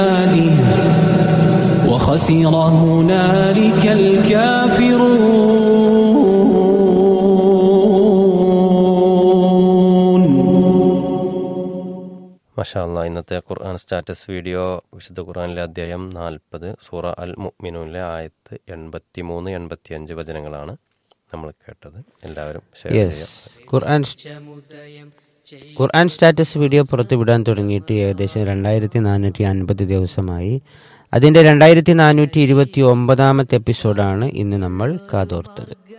وخسر هنالك الكافرون മഷാല്ല ഇന്നത്തെ ഖുർആൻ status video വിശുദ്ധ ഖുർആനിലെ അധ്യായം നാൽപ്പത് സൂറ അൽ മുഅ്മിനൂനിലെ ആയത്ത് എൺപത്തി മൂന്ന് എൺപത്തി അഞ്ച് വചനങ്ങളാണ് നമ്മൾ കേട്ടത് എല്ലാവരും ഷെയർ യെസ് ചെയ്യാം ഖുർആൻ ഖുർആൻ സ്റ്റാറ്റസ് വീഡിയോ പുറത്തുവിടാൻ തുടങ്ങിയിട്ട് ഏകദേശം രണ്ടായിരത്തി നാനൂറ്റി അൻപത് ദിവസമായി അതിൻ്റെ രണ്ടായിരത്തി നാനൂറ്റി ഇരുപത്തി ഒമ്പതാമത്തെ എപ്പിസോഡാണ് ഇന്ന് നമ്മൾ കാതോർത്തത്